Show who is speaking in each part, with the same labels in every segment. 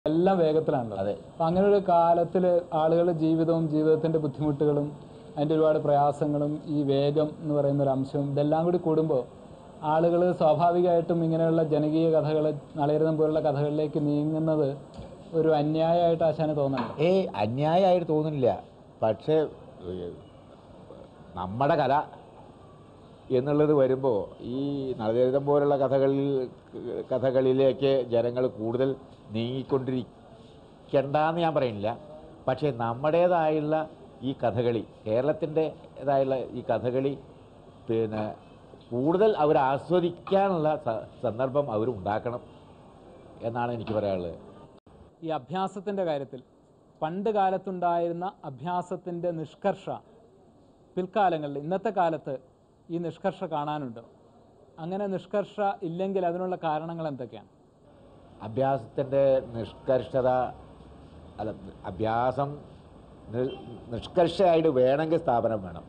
Speaker 1: എല്ലാം വേഗത്തിലാണല്ലോ
Speaker 2: അതെ.
Speaker 1: അപ്പം അങ്ങനെ ഒരു കാലത്തിൽ ആളുകളുടെ ജീവിതവും ജീവിതത്തിൻ്റെ ബുദ്ധിമുട്ടുകളും അതിൻ്റെ ഒരുപാട് പ്രയാസങ്ങളും ഈ വേഗം എന്ന് പറയുന്ന ഒരു അംശവും ഇതെല്ലാം കൂടി കൂടുമ്പോൾ ആളുകൾ സ്വാഭാവികമായിട്ടും ഇങ്ങനെയുള്ള ജനകീയ കഥകൾ നളയരുതം പോലുള്ള കഥകളിലേക്ക് നീങ്ങുന്നത് ഒരു അന്യായമായിട്ട് ആശാന് തോന്നുന്നുണ്ട്
Speaker 2: ഏയ് അന്യായമായിട്ട് തോന്നുന്നില്ല പക്ഷേ ഏഹ്, നമ്മുടെ കല എന്നുള്ളത് വരുമ്പോൾ ഈ നളചരിതം പോലുള്ള കഥകളിൽ കഥകളിലേക്ക് ജനങ്ങൾ കൂടുതൽ നീങ്ങിക്കൊണ്ടിരിക്കണ്ടെന്ന് ഞാൻ പറയുന്നില്ല പക്ഷേ നമ്മുടേതായുള്ള ഈ കഥകളി കേരളത്തിൻ്റെതായുള്ള ഈ കഥകളി പിന്നെ കൂടുതൽ അവർ ആസ്വദിക്കാനുള്ള സ- സന്ദർഭം അവർ ഉണ്ടാക്കണം എന്നാണ് എനിക്ക് പറയാനുള്ളത്
Speaker 1: ഈ അഭ്യാസത്തിൻ്റെ കാര്യത്തിൽ പണ്ട് കാലത്തുണ്ടായിരുന്ന അഭ്യാസത്തിൻ്റെ നിഷ്കർഷ പിൽക്കാലങ്ങളിൽ ഇന്നത്തെ കാലത്ത് ഈ നിഷ്കർഷ കാണാനുണ്ടോ അങ്ങനെ നിഷ്കർഷ ഇല്ലെങ്കിൽ അതിനുള്ള കാരണങ്ങൾ എന്തൊക്കെയാണ്
Speaker 2: അഭ്യാസത്തിൻ്റെ നിഷ്കർഷത അല്ല അഭ്യാസം നി- നിഷ്കർഷയായിട്ട് വേണമെങ്കിൽ സ്ഥാപനം വേണം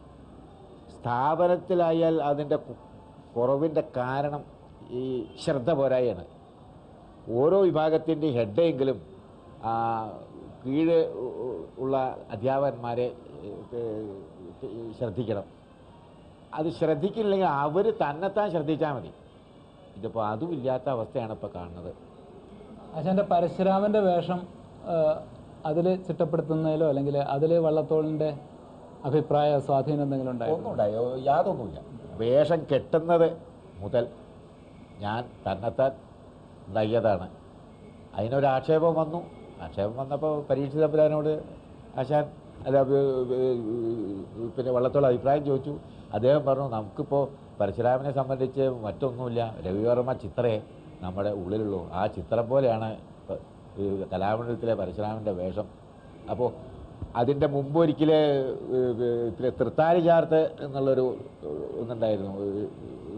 Speaker 2: സ്ഥാപനത്തിലായാൽ അതിൻ്റെ കു- കുറവിൻ്റെ കാരണം ഈ ശ്രദ്ധ പോരായാണ് ഓരോ വിഭാഗത്തിൻ്റെ ഹെഡെങ്കിലും ആ, കീഴ് ഉ- ഉ- ഉള്ള അധ്യാപകന്മാരെ ഏഹ്, ഏഹ്, ശ്രദ്ധിക്കണം അത് ശ്രദ്ധിക്കില്ലെങ്കിൽ അവർ തന്നെത്താൻ ശ്രദ്ധിച്ചാൽ മതി ഇതിപ്പോൾ അതും ഇല്ലാത്ത അവസ്ഥയാണ് ഇപ്പോൾ കാണുന്നത്
Speaker 1: ആശാന്റെ പരശുരാമന്റെ വേഷം അതിൽ ചിട്ടപ്പെടുത്തുന്നതിലോ അല്ലെങ്കിൽ അതിൽ വള്ളത്തോളിന്റെ അഭിപ്രായ സ്വാധീനം എന്തെങ്കിലും ഉണ്ടായിരുന്നു
Speaker 2: ഒന്നും ഉണ്ടായോ യാതൊന്നുമില്ല വേഷം കെട്ടുന്നത് മുതൽ ഞാൻ തന്നെത്താൻ ഉണ്ടാക്കിയതാണ് അതിനൊരു ആക്ഷേപം വന്നു ആക്ഷേപം വന്നപ്പോൾ പരീക്ഷ തമ്പുരാനോട് ആശാൻ അല്ല ഏ, ഏ, പിന്നെ വള്ളത്തോൾ അഭിപ്രായം ചോദിച്ചു അദ്ദേഹം പറഞ്ഞു നമുക്കിപ്പോൾ പരശുരാമനെ സംബന്ധിച്ച് മറ്റൊന്നുമില്ല രവിവർമ്മ ചിത്രേ നമ്മുടെ ഉള്ളിലുള്ളൂ ആ ചിത്രം പോലെയാണ് ഇപ്പ- ഈ കലാമണ്ഡലത്തിലെ പരശുരാമൻ്റെ വേഷം അപ്പോൾ അതിൻ്റെ മുമ്പ് ഒരിക്കൽ പിന്നെ തൃത്താരി ചാർത്ത് എന്നുള്ളൊരു ഒന്നുണ്ടായിരുന്നു ഏ, ഏ,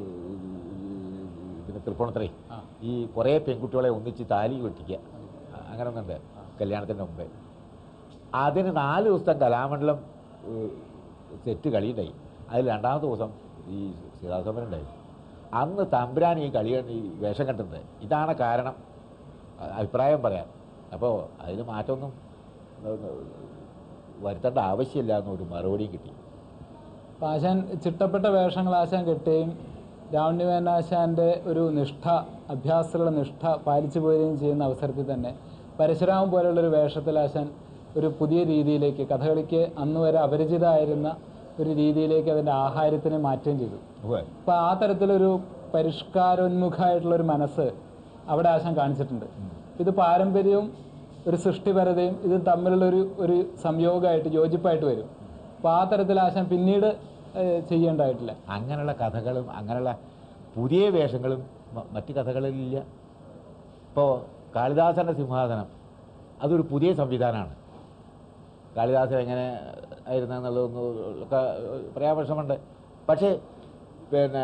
Speaker 2: പിന്നെ തൃപ്പൂണിത്തറ
Speaker 1: ആ.
Speaker 2: ഈ കുറേ പെൺകുട്ടികളെ ഒന്നിച്ച് താലി വെട്ടിക്കുക അങ്ങനെ ഒന്നുണ്ട് കല്യാണത്തിൻ്റെ മുമ്പേ അതിന് നാല് ദിവസത്തെ കലാമണ്ഡലം ഏഹ്, സെറ്റ് കളിയുണ്ടായി അതിൽ രണ്ടാമത്തെ ദിവസം ഈ സീതാസമരം ഉണ്ടായി അന്ന് തമ്പുരാൻ ഈ കളി കണ്ട് ഈ വേഷം കെട്ടുന്നത് ഇതാണ് കാരണം അ- അഭിപ്രായം പറയാൻ അപ്പോൾ അതിന് മാറ്റമൊന്നും ഏഹ്, വരുത്തേണ്ട ആവശ്യമില്ല എന്നൊരു മറുപടിയും കിട്ടി
Speaker 1: അപ്പം ആശാൻ ചിട്ടപ്പെട്ട വേഷങ്ങൾ ആശാൻ കെട്ടുകയും രാവണ്യവേന ആശാന്റെ ഒരു നിഷ്ഠ അഭ്യാസത്തിലുള്ള നിഷ്ഠ പാലിച്ചു പോവുകയും ചെയ്യുന്ന അവസരത്തിൽ തന്നെ പരശുരാമൻ പോലുള്ളൊരു വേഷത്തിൽ ആശാൻ ഒരു പുതിയ രീതിയിലേക്ക് കഥകളിക്ക് അന്ന് വരെ അപരിചിതമായിരുന്ന ഒരു രീതിയിലേക്ക് അതിൻ്റെ ആഹാരത്തിന് മാറ്റുകയും ചെയ്തു
Speaker 2: ഉവ്വ്.
Speaker 1: അപ്പോൾ ആ തരത്തിലൊരു പരിഷ്കാരോന്മുഖമായിട്ടുള്ള ഒരു മനസ്സ് അവിടെ ആശാൻ കാണിച്ചിട്ടുണ്ട് ഇത് പാരമ്പര്യവും ഒരു സൃഷ്ടിപരതയും ഇതും തമ്മിലുള്ള ഒരു ഒരു സംയോഗമായിട്ട് യോജിപ്പായിട്ട് വരും അപ്പോൾ ആ തരത്തിൽ ആശാൻ പിന്നീട് ഏഹ്, ചെയ്യേണ്ടതായിട്ടില്ല
Speaker 2: അങ്ങനെയുള്ള കഥകളും അങ്ങനെയുള്ള പുതിയ വേഷങ്ങളും മ- മറ്റ് കഥകളിലില്ല ഇപ്പോൾ കാളിദാസൻ്റെ സിംഹാസനം അതൊരു പുതിയ സംവിധാനമാണ് കാളിദാസൻ എങ്ങനെ ആയിരുന്നു എന്നുള്ളതൊന്നും ഒക്കെ പരാമർശമുണ്ട് പക്ഷേ പിന്നെ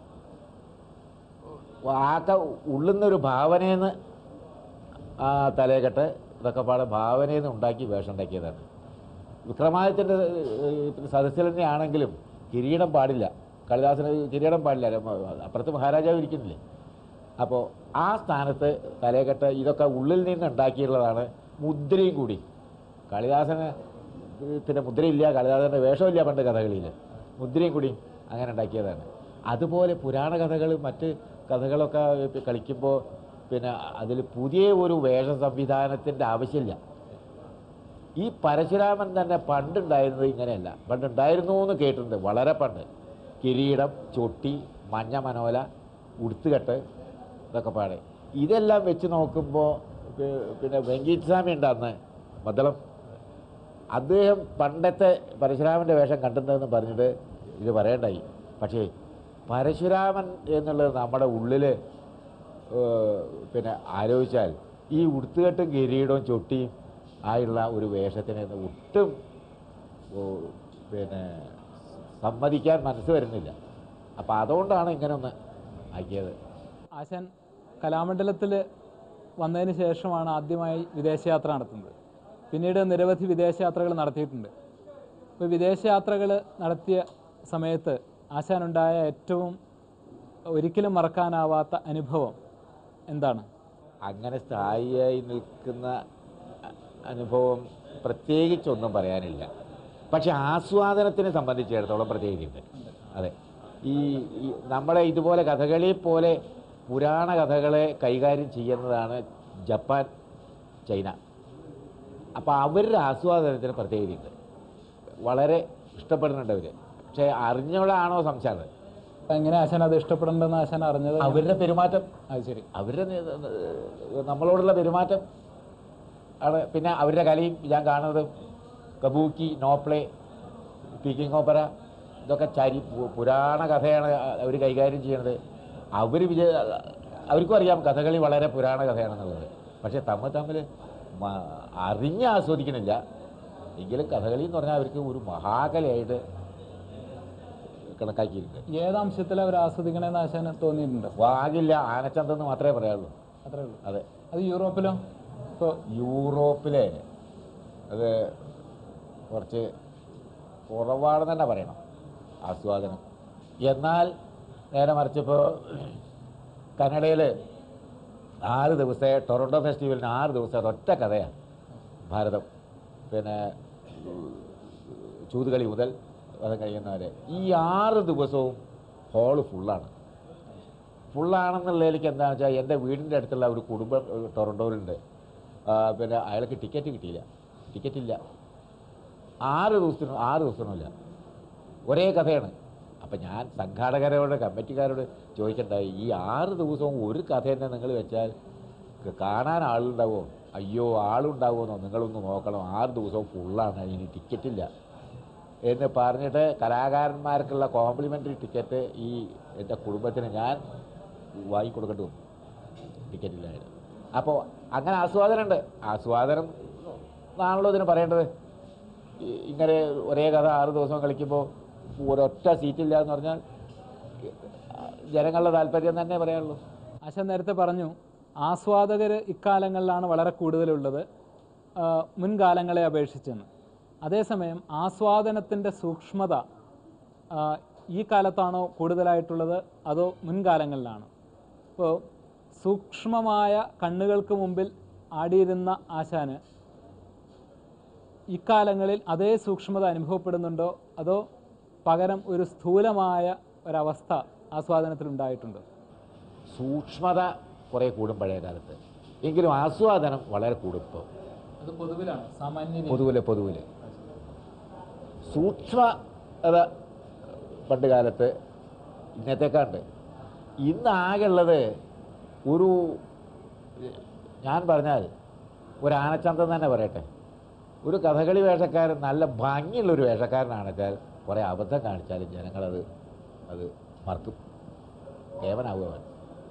Speaker 2: ആക്ക ഉള്ളുന്നൊരു ഭാവനയെന്ന് ആ തലയെക്കെട്ട് ഇതൊക്കെ പാടെ ഭാവനയിൽ നിന്ന് ഉണ്ടാക്കി വേഷം ഉണ്ടാക്കിയതാണ് വിക്രമാദിത്യൻ്റെ സദസ്സിൽ തന്നെയാണെങ്കിലും കിരീടം പാടില്ല കാളിദാസന് കിരീടം പാടില്ല രമ- അപ്പുറത്ത് മഹാരാജാവ് ഇരിക്കുന്നില്ലേ അപ്പോൾ ആ സ്ഥാനത്ത് തലയെക്കെട്ട് ഇതൊക്കെ ഉള്ളിൽ നിന്ന് ഉണ്ടാക്കിയിട്ടുള്ളതാണ് മുദ്രയും കൂടി കാളിദാസന് പിന്നെ മുദ്രയില്ല കാളിദാസൻ്റെ വേഷമില്ല പണ്ട് കഥകളിയിൽ മുദ്രയും കൂടി അങ്ങനെ ഉണ്ടാക്കിയതാണ് അതുപോലെ പുരാണ കഥകൾ മറ്റ് കഥകളൊക്കെ കളിക്കുമ്പോൾ പിന്നെ അതിൽ പുതിയ ഒരു വേഷ സംവിധാനത്തിൻ്റെ ആവശ്യമില്ല ഈ പരശുരാമൻ തന്നെ പണ്ടുണ്ടായിരുന്നത് ഇങ്ങനെയല്ല പണ്ടുണ്ടായിരുന്നു എന്ന് കേട്ടിട്ടുണ്ട് വളരെ പണ്ട് കിരീടം ചൊട്ടി മഞ്ഞ മനോല ഉടുത്തുകെട്ട് ഇതൊക്കെ പാടെ ഇതെല്ലാം വെച്ച് നോക്കുമ്പോൾ പിന്നെ വെങ്കീസ്വാമി ഉണ്ട് അന്ന് മദ്ദളം അദ്ദേഹം പണ്ടത്തെ പരശുരാമൻ്റെ വേഷം കണ്ടിട്ടുണ്ടെന്ന് പറഞ്ഞിട്ട് ഇത് പറയണ്ടായി പക്ഷേ പരശുരാമൻ എന്നുള്ളത് നമ്മുടെ ഉള്ളിൽ പിന്നെ ആലോചിച്ചാൽ ഈ ഉടുത്തുകെട്ടും കിരീടവും ചൊട്ടിയും ആയുള്ള ഒരു വേഷത്തിന് ഒട്ടും ഓ, പിന്നെ സമ്മതിക്കാൻ മനസ്സ് വരുന്നില്ല അപ്പോൾ അതുകൊണ്ടാണ് ഇങ്ങനെ ഒന്ന് ആക്കിയത്
Speaker 1: ആശാൻ കലാമണ്ഡലത്തിൽ വന്നതിന് ശേഷമാണ് ആദ്യമായി വിദേശയാത്ര നടത്തുന്നത് പിന്നീട് നിരവധി വിദേശയാത്രകൾ നടത്തിയിട്ടുണ്ട് ഇപ്പോൾ വിദേശയാത്രകൾ നടത്തിയ സമയത്ത് ആശാനുണ്ടായ ഏറ്റവും ഒരിക്കലും മറക്കാനാവാത്ത അനുഭവം എന്താണ്
Speaker 2: അങ്ങനെ സ്ഥായിയായി നിൽക്കുന്ന അ- അനുഭവം പ്രത്യേകിച്ചൊന്നും പറയാനില്ല പക്ഷെ ആസ്വാദനത്തിനെ സംബന്ധിച്ചിടത്തോളം പ്രത്യേകിച്ചുണ്ട് അതെ ഈ ഈ നമ്മളെ ഇതുപോലെ കഥകളി പോലെ പുരാണ കഥകളെ കൈകാര്യം ചെയ്യുന്നതാണ് ജപ്പാൻ ചൈന അപ്പോൾ അവരുടെ ആസ്വാദനത്തിന് പ്രത്യേകതയുണ്ട് വളരെ ഇഷ്ടപ്പെടുന്നുണ്ട് അവർ പക്ഷേ അറിഞ്ഞവളാണോ സംശയമാണ്
Speaker 1: അപ്പൊ എങ്ങനെ ആശാൻ അത് ഇഷ്ടപ്പെടേണ്ടെന്ന് ആശാൻ അറിഞ്ഞത്
Speaker 2: അവരുടെ പെരുമാറ്റം
Speaker 1: അത് ശരി
Speaker 2: അവരുടെ നി- നമ്മളോടുള്ള പെരുമാറ്റം ആണ് പിന്നെ അവരുടെ കലയും ഞാൻ കാണുന്നത് കബൂക്കി നോപ്ലേ സ്പീക്കിംഗ് ഓപ്പറ ഇതൊക്കെ ചരി പു- പുരാണ കഥയാണ് അവർ കൈകാര്യം ചെയ്യണത് അവർ വിജയ അവർക്കും അറിയാം കഥകളി വളരെ പുരാണ കഥയാണെന്നുള്ളത് പക്ഷേ തമ്മിൽ തമ്മിൽ മ- അറിഞ്ഞ് ആസ്വദിക്കണില്ല എങ്കിലും കഥകളി എന്ന് പറഞ്ഞാൽ അവർക്ക് ഒരു മഹാകലയായിട്ട് കണക്കാക്കിയിട്ടുണ്ട്
Speaker 1: ഏതംശത്തിൽ അവർ ആസ്വദിക്കണമെന്ന് ആശാൻ തോന്നിയിട്ടുണ്ട്
Speaker 2: വാകില്ല ആനച്ചന്തെന്ന് മാത്രമേ പറയാനുള്ളൂ
Speaker 1: അത്രേ ഉള്ളൂ
Speaker 2: അതെ
Speaker 1: അത് യൂറോപ്പിലോ ഇപ്പോൾ
Speaker 2: യൂറോപ്പിലെ അത് കുറച്ച് കുറവാണെന്ന് തന്നെ പറയണം ആസ്വാദനം എന്നാൽ നേരെ മറിച്ചിപ്പോൾ കന്നഡയിൽ ആറ് ദിവസത്തെ ടൊറൻറ്റോ ഫെസ്റ്റിവലിന് ആറ് ദിവസത്തെ ഒറ്റ കഥയാണ് ഭാരതം പിന്നെ ചൂതുകളി മുതൽ അത് കഴിയുന്നവരെ ഈ ആറ് ദിവസവും ഹോള് ഫുള്ളാണ് ഫുള്ളാണെന്നുള്ളതിലേക്ക് എന്താണെന്ന് വെച്ചാൽ എൻ്റെ വീടിൻ്റെ അടുത്തുള്ള ഒരു കുടുംബം ഏഹ്, ടൊറൻറ്റോയിലുണ്ട് ആ, പിന്നെ അയാൾക്ക് ടിക്കറ്റ് കിട്ടിയില്ല ടിക്കറ്റ് ഇല്ല ആറ് ദിവസത്തിനും ആറ് ദിവസത്തിനുമില്ല ഒരേ കഥയാണ് അപ്പം ഞാൻ സംഘാടകരോട് കമ്മിറ്റിക്കാരോട് ചോദിക്കണ്ടായി ഈ ആറ് ദിവസവും ഒരു കഥ തന്നെ നിങ്ങൾ വെച്ചാൽ ക- കാണാൻ ആളുണ്ടാവുമോ അയ്യോ ആളുണ്ടാവുമെന്നോ നിങ്ങളൊന്ന് നോക്കണം ആറ് ദിവസവും ഫുള്ളാണ് ഇനി ടിക്കറ്റില്ല എന്ന് പറഞ്ഞിട്ട് കലാകാരന്മാർക്കുള്ള കോംപ്ലിമെൻ്ററി ടിക്കറ്റ് ഈ എൻ്റെ കുടുംബത്തിന് ഞാൻ വാങ്ങിക്കൊടുക്കേണ്ടി വന്നു ടിക്കറ്റില്ലായിരുന്നു അപ്പോൾ അങ്ങനെ ആസ്വാദനമുണ്ട് ആസ്വാദനം എന്നാണല്ലോ ഇതിന് പറയേണ്ടത് ഈ- ഇങ്ങനെ ഒരേ കഥ ആറ് ദിവസം കളിക്കുമ്പോൾ ഒരൊറ്റ സീറ്റില്ല എന്ന് പറഞ്ഞാൽ ജനങ്ങളുടെ താല്പര്യം തന്നെ പറയാനുള്ളൂ
Speaker 1: ആശാൻ നേരത്തെ പറഞ്ഞു ആസ്വാദകർ ഇക്കാലങ്ങളിലാണ് വളരെ കൂടുതലുള്ളത് ആ, മുൻകാലങ്ങളെ അപേക്ഷിച്ചെന്ന് അതേസമയം ആസ്വാദനത്തിൻ്റെ സൂക്ഷ്മത ആ, ഈ കാലത്താണോ കൂടുതലായിട്ടുള്ളത് അതോ മുൻകാലങ്ങളിലാണോ ഇപ്പോൾ സൂക്ഷ്മമായ കണ്ണുകൾക്ക് മുമ്പിൽ ആടിയിരുന്ന ആശാന് ഇക്കാലങ്ങളിൽ അതേ സൂക്ഷ്മത അനുഭവപ്പെടുന്നുണ്ടോ അതോ പകരം ഒരു സ്ഥൂലമായ ഒരവസ്ഥ ആസ്വാദനത്തിലുണ്ടായിട്ടുണ്ടോ
Speaker 2: സൂക്ഷ്മത കുറേ കൂടും പഴയ കാലത്ത് എങ്കിലും ആസ്വാദനം വളരെ കൂടും ഇപ്പോൾ
Speaker 1: അത് പൊതുവിലാണ് സാമാന്യ
Speaker 2: പൊതുവില് പൊതുവില് സൂക്ഷ്മത പണ്ട് കാലത്ത് ഇന്നത്തേക്കാണ്ട് ഇന്ന് ആകെയുള്ളത് ഒരു ഞാൻ പറഞ്ഞാൽ ഒരു ആനച്ചന്തം തന്നെ പറയട്ടെ ഒരു കഥകളി വേഷക്കാരൻ നല്ല ഭംഗിയുള്ളൊരു വേഷക്കാരനാണെച്ചാൽ കുറേ അബദ്ധം കാണിച്ചാലും ജനങ്ങളത് അത് മറക്കും കേവനാവുക അവൻ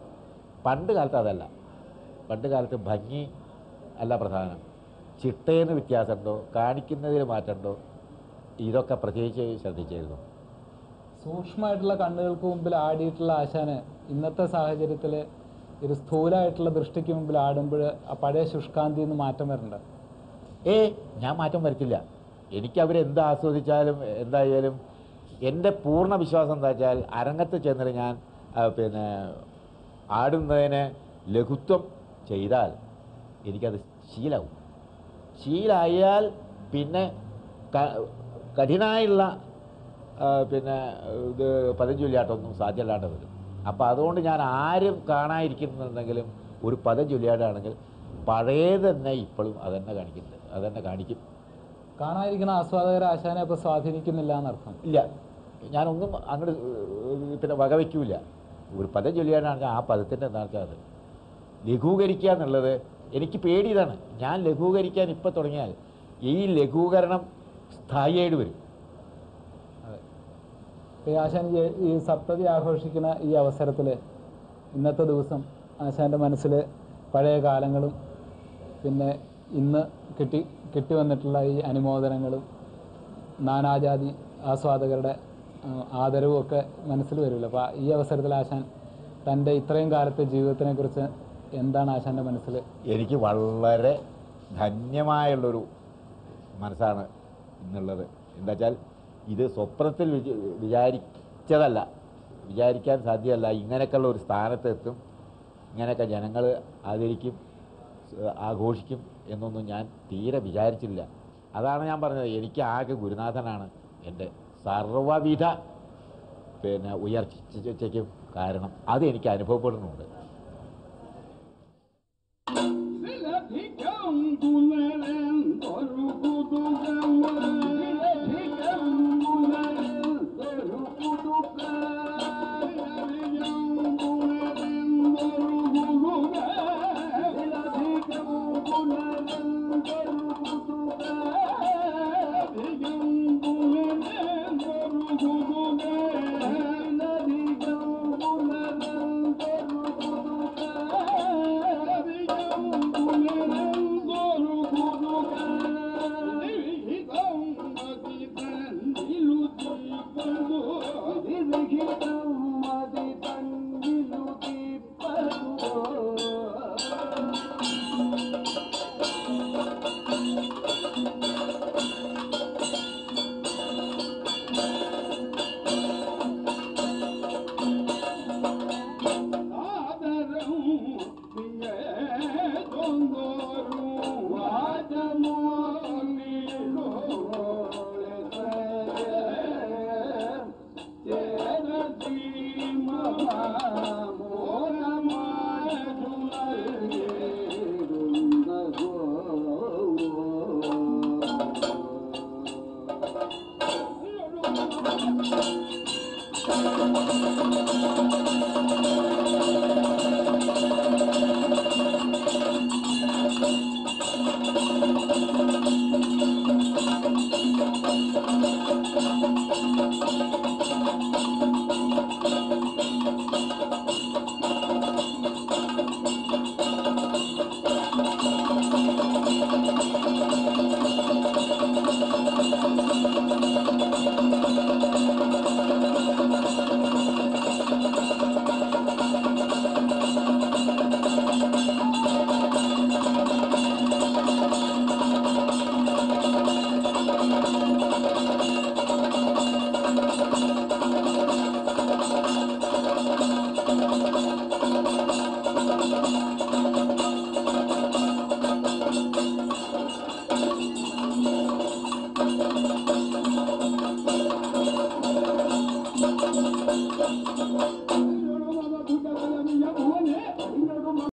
Speaker 2: പണ്ട് കാലത്ത് അതല്ല പണ്ട് കാലത്ത് ഭംഗി അല്ല പ്രധാനം ചിട്ടേന്ന് വ്യത്യാസമുണ്ടോ കാണിക്കുന്നതിൽ മാറ്റമുണ്ടോ ഇതൊക്കെ പ്രത്യേകിച്ച് ശ്രദ്ധിച്ചിരുന്നു
Speaker 1: സൂക്ഷ്മമായിട്ടുള്ള കണ്ണുകൾക്ക് മുമ്പിൽ ആടിയിട്ടുള്ള ആശാന് ഇന്നത്തെ സാഹചര്യത്തിൽ ഒരു സ്ഥൂലമായിട്ടുള്ള ദൃഷ്ടിക്ക് മുമ്പിൽ ആടുമ്പോൾ ആ പഴയ ശുഷ്കാന്തി നിന്ന് മാറ്റം വരണ്ട
Speaker 2: ഏ ഞാൻ മാറ്റം വരുത്തില്ല എനിക്ക് അവരെന്ത് ആസ്വദിച്ചാലും എന്തായാലും എൻ്റെ പൂർണ്ണ വിശ്വാസം എന്താ വെച്ചാൽ അരങ്ങത്ത് ചെന്നിട്ട് ഞാൻ ആ, പിന്നെ ആടുന്നതിന് ലഘുത്വം ചെയ്താൽ എനിക്കത് ശീലാവും ശീലായാൽ പിന്നെ ക- കഠിനായുള്ള ആ, പിന്നെ ഇത് പദം സാധ്യമല്ലാണ്ട് വരും അപ്പോൾ അതുകൊണ്ട് ഞാൻ ആരും കാണാതിരിക്കുന്നുണ്ടെങ്കിലും ഒരു പദം ചൊല്ലിയാടാണെങ്കിൽ പഴയത് തന്നെ ഇപ്പോഴും അതന്നെ കാണിക്കുന്നുണ്ട് അതന്നെ കാണിക്കും
Speaker 1: കാണാതിരിക്കുന്ന ആസ്വാദകർ ആശാനെ അപ്പോൾ സ്വാധീനിക്കുന്നില്ല എന്നർത്ഥം
Speaker 2: ഇല്ല ഞാനൊന്നും അങ്ങോട്ട് പിന്നെ വകവയ്ക്കൂല ഒരു പദം ചൊല്ലിയാടാണെങ്കിൽ ആ പദത്തിൻ്റെ എന്താ വെച്ചാൽ അത് ലഘൂകരിക്കുക എന്നുള്ളത് എനിക്ക് പേടി ഇതാണ് ഞാൻ ലഘൂകരിക്കാൻ ഇപ്പം തുടങ്ങിയാൽ ഈ ലഘൂകരണം സ്ഥായിയായിട്ട് വരും
Speaker 1: അതെ ഇപ്പോൾ ഈ ആശാൻ ഈ ഈ സപ്തതി ആഘോഷിക്കുന്ന ഈ അവസരത്തിൽ ഇന്നത്തെ ദിവസം ആശാൻ്റെ മനസ്സിൽ പഴയ കാലങ്ങളും പിന്നെ ഇന്ന് കിട്ടി കിട്ടി വന്നിട്ടുള്ള ഈ അനുമോദനങ്ങളും നാനാജാതി ആസ്വാദകരുടെ ആ, ആദരവും ഒക്കെ മനസ്സിൽ വരുമല്ലോ അപ്പോൾ ഈ അവസരത്തിൽ ആശാൻ തൻ്റെ ഇത്രയും കാലത്തെ ജീവിതത്തിനെക്കുറിച്ച് എന്താണ് ആശാൻ്റെ മനസ്സിൽ
Speaker 2: എനിക്ക് വളരെ ധന്യമായുള്ളൊരു മനസ്സാണ് ഇന്നുള്ളത് എന്താ വെച്ചാൽ ഇത് സ്വപ്നത്തിൽ വിച വിചാരിച്ചതല്ല വിചാരിക്കാൻ സാധ്യമല്ല ഇങ്ങനെയൊക്കെയുള്ള ഒരു സ്ഥാനത്തെത്തും ഇങ്ങനെയൊക്കെ ജനങ്ങൾ ആദരിക്കും സ് ആഘോഷിക്കും എന്നൊന്നും ഞാൻ തീരെ വിചാരിച്ചില്ല അതാണ് ഞാൻ പറഞ്ഞത് എനിക്ക് ആകെ ഗുരുനാഥനാണ് എൻ്റെ സർവ്വവിധ പിന്നെ ഉയർച്ചയ്ക്കും കാരണം അത് എനിക്ക് അനുഭവപ്പെടുന്നുണ്ട്
Speaker 3: Thank